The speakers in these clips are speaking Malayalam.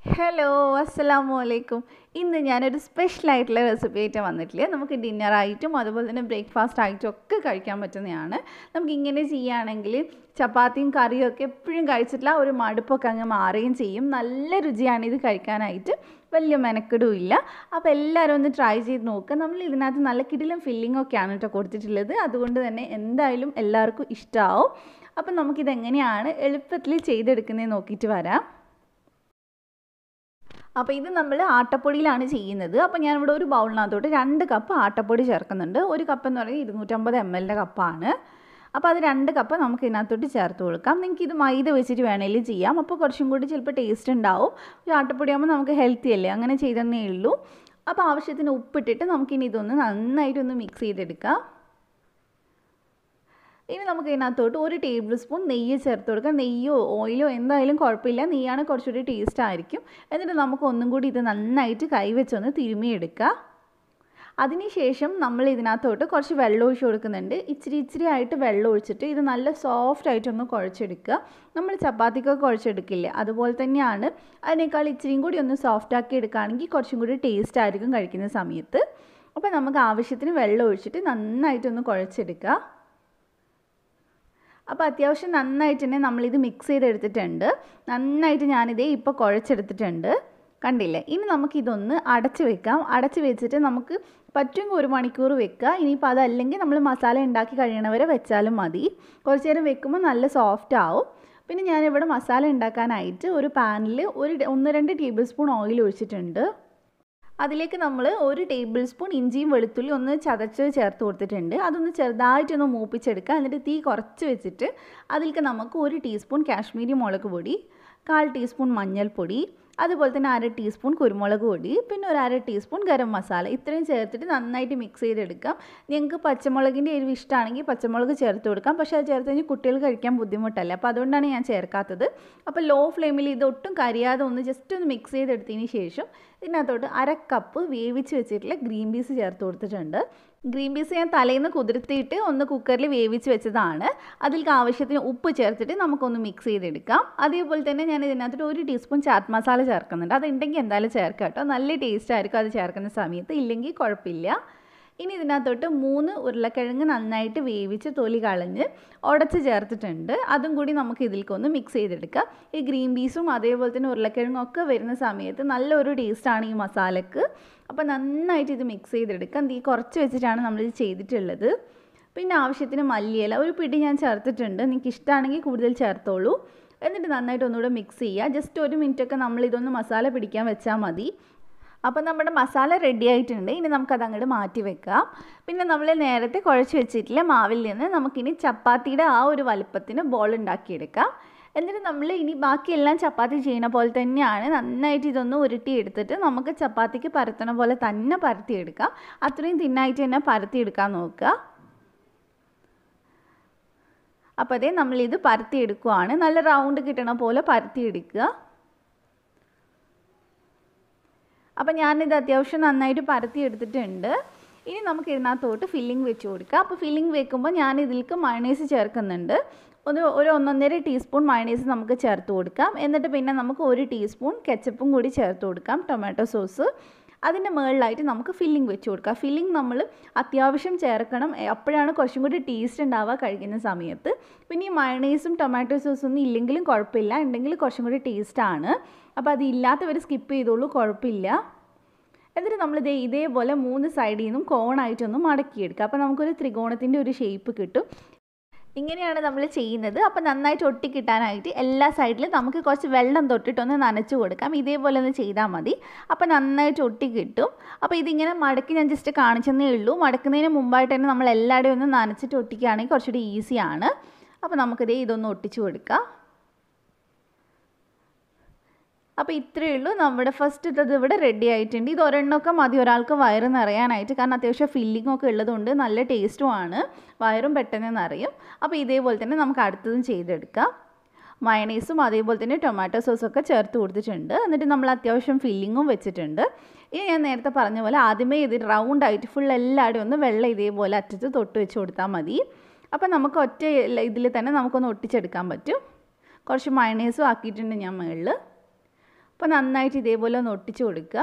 ഹലോ അസ്സലാമു അലൈക്കും ഇന്ന് ഞാനൊരു സ്പെഷ്യൽ ആയിട്ടുള്ള റെസിപ്പി ആയിട്ട് വന്നിട്ടില്ല നമുക്ക് ഡിന്നർ ആയിട്ടും അതുപോലെ തന്നെ ബ്രേക്ക്ഫാസ്റ്റ് ആയിട്ടും ഒക്കെ കഴിക്കാൻ പറ്റുന്നതാണ് നമുക്ക് ഇങ്ങനെ ചെയ്യുകയാണെങ്കിൽ ചപ്പാത്തിയും കറിയും ഒക്കെ എപ്പോഴും കഴിച്ചിട്ടുള്ള ഒരു മടുപ്പൊക്കെ അങ്ങ് മാറുകയും ചെയ്യും നല്ല രുചിയാണ് ഇത് കഴിക്കാനായിട്ട് വലിയ മെനക്കെടും ഇല്ല അപ്പോൾ എല്ലാവരും ഒന്ന് ട്രൈ ചെയ്ത് നോക്കുക നമ്മൾ ഇതിനകത്ത് നല്ല കിടിലും ഫില്ലിംഗ് ഒക്കെയാണ് കേട്ടോ കൊടുത്തിട്ടുള്ളത് അതുകൊണ്ട് തന്നെ എന്തായാലും എല്ലാവർക്കും ഇഷ്ടമാവും അപ്പം നമുക്കിത് എങ്ങനെയാണ് എളുപ്പത്തിൽ ചെയ്തെടുക്കുന്നത് നോക്കിയിട്ട് വരാം അപ്പോൾ ഇത് നമ്മൾ ആട്ടപ്പൊടിയിലാണ് ചെയ്യുന്നത് അപ്പോൾ ഞാനിവിടെ ഒരു ബൗളിനകത്തോട്ട് രണ്ട് കപ്പ് ആട്ടപ്പൊടി ചേർക്കുന്നുണ്ട് ഒരു കപ്പ് എന്ന് പറയുന്നത് ഇരുന്നൂറ്റമ്പത് എം എല്ലിൻ്റെ കപ്പാണ് അപ്പോൾ അത് രണ്ട് കപ്പ് നമുക്ക് ഇതിനകത്തോട്ട് ചേർത്ത് കൊടുക്കാം നിങ്ങൾക്ക് ഇത് മൈദ വെച്ചിട്ട് വേണമെങ്കിലും ചെയ്യാം അപ്പോൾ കുറച്ചും കൂടി ചിലപ്പോൾ ടേസ്റ്റ് ഉണ്ടാവും ഒരു ആട്ടപ്പൊടി ആകുമ്പോൾ നമുക്ക് ഹെൽത്തി അല്ലേ അങ്ങനെ ചെയ്തെന്നേ ഉള്ളൂ അപ്പോൾ ആവശ്യത്തിന് ഉപ്പിട്ടിട്ട് നമുക്കിനി ഇതൊന്ന് നന്നായിട്ടൊന്ന് മിക്സ് ചെയ്തെടുക്കാം ഇനി നമുക്ക് ഇതിനകത്തോട്ട് ഒരു ടേബിൾ സ്പൂൺ നെയ്യ് ചേർത്ത് കൊടുക്കാം നെയ്യോ ഓയിലോ എന്തായാലും കുഴപ്പമില്ല നെയ്യാണ് കുറച്ചുകൂടി ടേസ്റ്റ് ആയിരിക്കും എന്നിട്ട് നമുക്ക് ഒന്നും കൂടി ഇത് നന്നായിട്ട് കൈവച്ചൊന്ന് തിരുമിയെടുക്കുക അതിനുശേഷം നമ്മൾ ഇതിനകത്തോട്ട് കുറച്ച് വെള്ളം ഒഴിച്ച് കൊടുക്കുന്നുണ്ട് ഇച്ചിരി ഇച്ചിരി ആയിട്ട് വെള്ളം ഒഴിച്ചിട്ട് ഇത് നല്ല സോഫ്റ്റ് ആയിട്ടൊന്ന് കുഴച്ചെടുക്കുക നമ്മൾ ചപ്പാത്തിക്കൊക്കെ കുഴച്ചെടുക്കില്ലേ അതുപോലെ തന്നെയാണ് അതിനേക്കാൾ ഇച്ചിരിയും കൂടി ഒന്ന് സോഫ്റ്റ് ആക്കി എടുക്കുകയാണെങ്കിൽ കുറച്ചും കൂടി ടേസ്റ്റ് ആയിരിക്കും കഴിക്കുന്ന സമയത്ത് അപ്പോൾ നമുക്ക് ആവശ്യത്തിന് വെള്ളം ഒഴിച്ചിട്ട് നന്നായിട്ടൊന്ന് കുഴച്ചെടുക്കുക അപ്പോൾ അത്യാവശ്യം നന്നായിട്ട് തന്നെ നമ്മളിത് മിക്സ് ചെയ്തെടുത്തിട്ടുണ്ട് നന്നായിട്ട് ഞാനിതേ ഇപ്പോൾ കുഴച്ചെടുത്തിട്ടുണ്ട് കണ്ടില്ലേ ഇനി നമുക്കിതൊന്ന് അടച്ച് വെക്കാം അടച്ച് വെച്ചിട്ട് നമുക്ക് പറ്റുമെങ്കിൽ ഒരു മണിക്കൂർ വെക്കുക ഇനിയിപ്പോൾ അതല്ലെങ്കിൽ നമ്മൾ മസാല ഉണ്ടാക്കി കഴിയണവരെ വെച്ചാലും മതി കുറച്ച് നേരം വെക്കുമ്പോൾ നല്ല സോഫ്റ്റ് ആവും പിന്നെ ഞാനിവിടെ മസാല ഉണ്ടാക്കാനായിട്ട് ഒരു പാനിൽ ഒരു ഒന്ന് രണ്ട് ടേബിൾ സ്പൂൺ ഓയിൽ ഒഴിച്ചിട്ടുണ്ട് അതിലേക്ക് നമ്മൾ ഒരു ടേബിൾ സ്പൂൺ ഇഞ്ചിയും വെളുത്തുള്ളി ഒന്ന് ചതച്ച് ചേർത്ത് കൊടുത്തിട്ടുണ്ട് അതൊന്ന് ചെറുതായിട്ടൊന്ന് മൂപ്പിച്ചെടുക്കുക എന്നിട്ട് തീ കുറച്ച് വെച്ചിട്ട് അതിലേക്ക് നമുക്ക് ഒരു ടീസ്പൂൺ കാശ്മീരി മുളക് പൊടി കാൽ ടീസ്പൂൺ മഞ്ഞൾപ്പൊടി അതുപോലെ തന്നെ അര ടീസ്പൂൺ കുരുമുളക് പൊടി പിന്നെ ഒരു അര ടീസ്പൂൺ ഗരം മസാല ഇത്രയും ചേർത്തിട്ട് നന്നായിട്ട് മിക്സ് ചെയ്തെടുക്കാം നിങ്ങൾക്ക് പച്ചമുളകിൻ്റെ എരിവ് ഇഷ്ടമാണെങ്കിൽ പച്ചമുളക് ചേർത്ത് കൊടുക്കാം പക്ഷേ അത് ചേർത്ത് കഴിഞ്ഞാൽ കുട്ടികൾ കഴിക്കാൻ ബുദ്ധിമുട്ടല്ല അപ്പോൾ അതുകൊണ്ടാണ് ഞാൻ ചേർക്കാത്തത് അപ്പോൾ ലോ ഫ്ലെയിമിൽ ഇത് ഒട്ടും കരിയാതെ ഒന്ന് ജസ്റ്റ് ഒന്ന് മിക്സ് ചെയ്തെടുത്തതിന് ശേഷം ഇതിനകത്തോട്ട് അര കപ്പ് വേവിച്ച് വെച്ചിട്ടുള്ള ഗ്രീൻ പീസ് ചേർത്ത് കൊടുത്തിട്ടുണ്ട് ഗ്രീൻ പീസ് ഞാൻ തലേന്ന് കുതിർത്തിയിട്ട് ഒന്ന് കുക്കറിൽ വേവിച്ച് വെച്ചതാണ് അതിലേക്ക് ആവശ്യത്തിന് ഉപ്പ് ചേർത്തിട്ട് നമുക്കൊന്ന് മിക്സ് ചെയ്തെടുക്കാം അതേപോലെ തന്നെ ഞാൻ ഇതിനകത്തോട്ട് ഒരു ടീസ്പൂൺ ചാറ്റ് മസാല ചേർക്കുന്നുണ്ട് അതുണ്ടെങ്കിൽ എന്തായാലും ചേർക്കാം കേട്ടോ നല്ല ടേസ്റ്റ് ആയിരിക്കും അത് ചേർക്കുന്ന സമയത്ത് ഇല്ലെങ്കിൽ കുഴപ്പമില്ല ഇനി ഇതിനകത്തോട്ട് മൂന്ന് ഉരുളക്കിഴങ്ങ് നന്നായിട്ട് വേവിച്ച് തൊലി കളഞ്ഞ് ഉടച്ച് ചേർത്തിട്ടുണ്ട് അതും കൂടി നമുക്ക് ഇതിലേക്കൊന്ന് മിക്സ് ചെയ്തെടുക്കാം ഈ ഗ്രീൻ പീസും അതേപോലെ തന്നെ ഉരുളക്കിഴങ്ങും ഒക്കെ വരുന്ന സമയത്ത് നല്ലൊരു ടേസ്റ്റാണ് ഈ മസാലക്ക് അപ്പോൾ നന്നായിട്ട് ഇത് മിക്സ് ചെയ്തെടുക്കാം തീ കുറച്ച് വെച്ചിട്ടാണ് നമ്മളിത് ചെയ്തിട്ടുള്ളത് പിന്നെ ആവശ്യത്തിന് മല്ലിയില ഒരു പിടി ഞാൻ ചേർത്തിട്ടുണ്ട് നിങ്ങൾക്ക് ഇഷ്ടമാണെങ്കിൽ കൂടുതൽ ചേർത്തോളൂ എന്നിട്ട് നന്നായിട്ട് ഒന്നുകൂടെ മിക്സ് ചെയ്യുക ജസ്റ്റ് ഒരു മിനിറ്റൊക്കെ നമ്മളിതൊന്ന് മസാല പിടിക്കാൻ വെച്ചാൽ മതി അപ്പോൾ നമ്മുടെ മസാല റെഡി ആയിട്ടുണ്ട് ഇനി നമുക്കത് അങ്ങോട്ട് മാറ്റി വെക്കാം പിന്നെ നമ്മൾ നേരത്തെ കുഴച്ച് വെച്ചിട്ടില്ല മാവിൽ നിന്ന് നമുക്കിനി ചപ്പാത്തിയുടെ ആ ഒരു വലുപ്പത്തിന് ബോൾ ഉണ്ടാക്കിയെടുക്കാം എന്നിട്ട് നമ്മൾ ഇനി ബാക്കിയെല്ലാം ചപ്പാത്തി ചെയ്യുന്ന പോലെ തന്നെയാണ് നന്നായിട്ട് ഇതൊന്ന് ഉരുട്ടി എടുത്തിട്ട് നമുക്ക് ചപ്പാത്തിക്ക് പരത്തണ പോലെ തന്നെ പരത്തിയെടുക്കാം അത്രയും തിന്നായിട്ട് തന്നെ പരത്തിയെടുക്കാൻ നോക്കുക അപ്പോൾ അതേ നമ്മളിത് പരത്തിയെടുക്കുവാണ് നല്ല റൗണ്ട് കിട്ടണ പോലെ പരത്തിയെടുക്കുക അപ്പം ഞാനിത് അത്യാവശ്യം നന്നായിട്ട് പരത്തി എടുത്തിട്ടുണ്ട് ഇനി നമുക്ക് ഇതിനകത്തോട്ട് ഫില്ലിംഗ് വെച്ച് കൊടുക്കാം അപ്പോൾ ഫില്ലിംഗ് വെക്കുമ്പോൾ ഞാൻ ഇതിലേക്ക് മയണൈസ് ചേർക്കുന്നുണ്ട് ഒന്ന് ഒരു ഒന്നൊന്നര ടീസ്പൂൺ മയണൈസ് നമുക്ക് ചേർത്ത് കൊടുക്കാം എന്നിട്ട് പിന്നെ നമുക്ക് ഒരു ടീസ്പൂൺ കെച്ചപ്പും കൂടി ചേർത്ത് കൊടുക്കാം ടൊമാറ്റോ സോസ് അതിൻ്റെ മുകളിലായിട്ട് നമുക്ക് ഫില്ലിംഗ് വെച്ച് കൊടുക്കാം ഫില്ലിംഗ് നമ്മൾ അത്യാവശ്യം ചേർക്കണം അപ്പോഴാണ് കുറച്ചും കൂടി ടേസ്റ്റ് ഉണ്ടാവുക കഴിക്കുന്ന സമയത്ത് പിന്നെ ഈ മയണൈസും ടൊമാറ്റോ സോസും ഒന്നും ഇല്ലെങ്കിലും കുഴപ്പമില്ല ഉണ്ടെങ്കിൽ കുറച്ചും കൂടി ടേസ്റ്റാണ് അപ്പോൾ അത് ഇല്ലാത്തവർ സ്കിപ്പ് ചെയ്തോളൂ കുഴപ്പമില്ല എന്നിട്ട് നമ്മളിത് ഇതേപോലെ മൂന്ന് സൈഡിൽ നിന്നും കോണായിട്ടൊന്ന് മടക്കിയെടുക്കുക അപ്പോൾ നമുക്കൊരു ത്രികോണത്തിൻ്റെ ഒരു ഷേപ്പ് കിട്ടും ഇങ്ങനെയാണ് നമ്മൾ ചെയ്യുന്നത് അപ്പോൾ നന്നായിട്ട് ഒട്ടി കിട്ടാനായിട്ട് എല്ലാ സൈഡിലും നമുക്ക് കുറച്ച് വെള്ളം തൊട്ടിട്ടൊന്ന് നനച്ച് കൊടുക്കാം ഇതേപോലെ ഒന്ന് ചെയ്താൽ മതി അപ്പോൾ നന്നായിട്ട് ഒട്ടി കിട്ടും അപ്പോൾ ഇതിങ്ങനെ മടക്കി ഞാൻ ജസ്റ്റ് കാണിച്ചെന്നേ ഉള്ളൂ മടക്കുന്നതിന് മുമ്പായിട്ട് തന്നെ നമ്മൾ എല്ലാവരുടെയും ഒന്ന് നനച്ചിട്ട് ഒട്ടിക്കുകയാണെങ്കിൽ കുറച്ചുകൂടി ഈസിയാണ് അപ്പോൾ നമുക്കിതേ ഇതൊന്ന് ഒട്ടിച്ച് കൊടുക്കാം അപ്പോൾ ഇത്രയേ ഉള്ളൂ നമ്മുടെ ഫസ്റ്റ് ഇത് ഇവിടെ റെഡി ആയിട്ടുണ്ട് ഇത് ഒരെണ്ണമൊക്കെ മതി ഒരാൾക്ക് വയറ് നിറയാനായിട്ട് കാരണം അത്യാവശ്യം ഫില്ലിംഗ് ഒക്കെ ഉള്ളതുകൊണ്ട് നല്ല ടേസ്റ്റുമാണ് വയറും പെട്ടെന്ന് നിറയും അപ്പോൾ ഇതേപോലെ തന്നെ നമുക്ക് അടുത്തതും ചെയ്തെടുക്കാം മയണൈസും അതേപോലെ തന്നെ ടൊമാറ്റോ സോസൊക്കെ ചേർത്ത് കൊടുത്തിട്ടുണ്ട് എന്നിട്ട് നമ്മൾ അത്യാവശ്യം ഫില്ലിങ്ങും വെച്ചിട്ടുണ്ട് ഇനി ഞാൻ നേരത്തെ പറഞ്ഞ പോലെ ആദ്യമേ ഇത് റൗണ്ട് ആയിട്ട് ഫുൾ എല്ലാവരും ഒന്ന് വെള്ളം ഇതേപോലെ അറ്റത്ത് തൊട്ട് വെച്ച് കൊടുത്താൽ മതി അപ്പോൾ നമുക്ക് ഒറ്റ ഇതിൽ തന്നെ നമുക്കൊന്ന് ഒട്ടിച്ചെടുക്കാൻ പറ്റും കുറച്ച് മയണൈസും ആക്കിയിട്ടുണ്ട് ഞാൻ മുകളിൽ അപ്പോൾ നന്നായിട്ട് ഇതേപോലെ ഒന്ന് ഒട്ടിച്ച് കൊടുക്കുക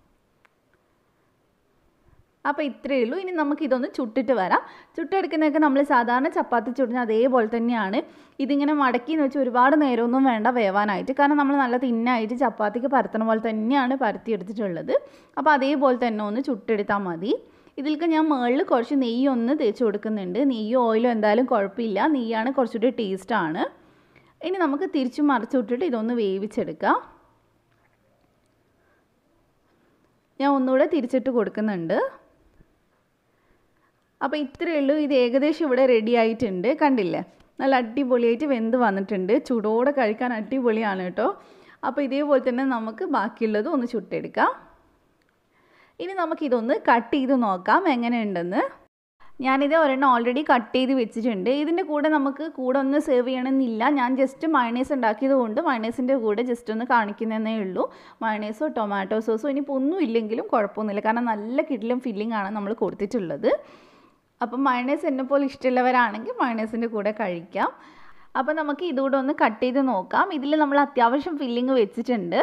അപ്പോൾ ഇത്രയേ ഉള്ളൂ ഇനി നമുക്ക് ഇതൊന്ന് ചുട്ടിട്ട് വരാം ചുട്ടെടുക്കുന്നതൊക്കെ നമ്മൾ സാധാരണ ചപ്പാത്തി ചുടുന്ന അതേപോലെ തന്നെയാണ് ഇതിങ്ങനെ മടക്കി എന്ന് വെച്ചാൽ ഒരുപാട് നേരമൊന്നും വേണ്ട വേവാനായിട്ട് കാരണം നമ്മൾ നല്ല തിന്നായിട്ട് ചപ്പാത്തിക്ക് പരത്തണ പോലെ തന്നെയാണ് പരത്തിയെടുത്തിട്ടുള്ളത് അപ്പോൾ അതേപോലെ തന്നെ ഒന്ന് ചുട്ടെടുത്താൽ മതി ഇതിലേക്ക് ഞാൻ മുകളിൽ കുറച്ച് നെയ്യ് ഒന്ന് തേച്ച് കൊടുക്കുന്നുണ്ട് നെയ്യോ ഓയിലോ എന്തായാലും കുഴപ്പമില്ല നെയ്യാണ് കുറച്ചുകൂടി ടേസ്റ്റാണ് ഇനി നമുക്ക് തിരിച്ചു മറിച്ച് വിട്ടിട്ട് ഇതൊന്ന് വേവിച്ചെടുക്കാം ഞാൻ ഒന്നുകൂടെ തിരിച്ചിട്ട് കൊടുക്കുന്നുണ്ട് അപ്പോൾ ഇത്രയേ ഉള്ളൂ ഇത് ഏകദേശം ഇവിടെ റെഡി ആയിട്ടുണ്ട് കണ്ടില്ലേ നല്ല അടിപൊളിയായിട്ട് വെന്ത് വന്നിട്ടുണ്ട് ചൂടോടെ കഴിക്കാൻ അടിപൊളിയാണ് കേട്ടോ അപ്പോൾ ഇതേപോലെ തന്നെ നമുക്ക് ബാക്കിയുള്ളത് ഒന്ന് ചുട്ടെടുക്കാം ഇനി നമുക്കിതൊന്ന് കട്ട് ചെയ്ത് നോക്കാം എങ്ങനെയുണ്ടെന്ന് ഞാനിത് ഒരെണ്ണം ഓൾറെഡി കട്ട് ചെയ്ത് വെച്ചിട്ടുണ്ട് ഇതിൻ്റെ കൂടെ നമുക്ക് കൂടെ ഒന്ന് സെർവ് ചെയ്യണമെന്നില്ല ഞാൻ ജസ്റ്റ് മയണൈസ് ഉണ്ടാക്കിയത് കൊണ്ട് മയണൈസിൻ്റെ കൂടെ ജസ്റ്റ് ഒന്ന് കാണിക്കുന്നതേ ഉള്ളൂ മയണൈസോ ടൊമാറ്റോ സോസോ ഇനിയിപ്പോൾ ഒന്നും ഇല്ലെങ്കിലും കുഴപ്പമൊന്നുമില്ല കാരണം നല്ല കിടിലും ഫില്ലിംഗ് ആണ് നമ്മൾ കൊടുത്തിട്ടുള്ളത് അപ്പം മയണൈസ് എന്നെ പോലെ ഇഷ്ടമുള്ളവരാണെങ്കിൽ മയണൈസിൻ്റെ കൂടെ കഴിക്കാം അപ്പോൾ നമുക്ക് ഇതുകൂടെ ഒന്ന് കട്ട് ചെയ്ത് നോക്കാം ഇതിൽ നമ്മൾ അത്യാവശ്യം ഫില്ലിങ് വെച്ചിട്ടുണ്ട്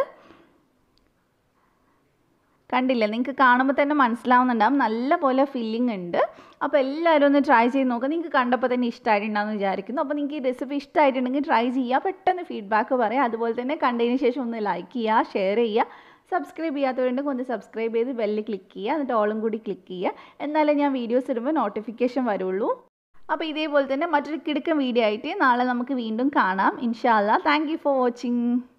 കണ്ടില്ല നിങ്ങൾക്ക് കാണുമ്പോൾ തന്നെ മനസ്സിലാവുന്നുണ്ടാവും നല്ല പോലെ ഫില്ലിംഗ് ഉണ്ട് അപ്പോൾ എല്ലാവരും ഒന്ന് ട്രൈ ചെയ്ത് നോക്കുക നിങ്ങൾക്ക് കണ്ടപ്പോൾ തന്നെ ഇഷ്ടമായിട്ടുണ്ടാകുമെന്ന് വിചാരിക്കുന്നു അപ്പോൾ നിങ്ങൾക്ക് ഈ റെസിപ്പി ഇഷ്ടമായിട്ടുണ്ടെങ്കിൽ ട്രൈ ചെയ്യുക പെട്ടെന്ന് ഫീഡ്ബാക്ക് പറയാം അതുപോലെ തന്നെ കണ്ടതിന് ശേഷം ഒന്ന് ലൈക്ക് ചെയ്യുക ഷെയർ ചെയ്യുക സബ്സ്ക്രൈബ് ചെയ്യാത്തവരുണ്ടെങ്കിൽ ഒന്ന് സബ്സ്ക്രൈബ് ചെയ്ത് ബെല്ല് ക്ലിക്ക് ചെയ്യുക എന്നിട്ട് ഓളും കൂടി ക്ലിക്ക് ചെയ്യുക എന്നാലേ ഞാൻ വീഡിയോസ് ഇടുമ്പോൾ നോട്ടിഫിക്കേഷൻ വരുള്ളൂ അപ്പോൾ ഇതേപോലെ തന്നെ മറ്റൊരു കിടുക്കൻ വീഡിയോ ആയിട്ട് നാളെ നമുക്ക് വീണ്ടും കാണാം ഇൻഷാല്ല താങ്ക് യു ഫോർ വാച്ചിങ്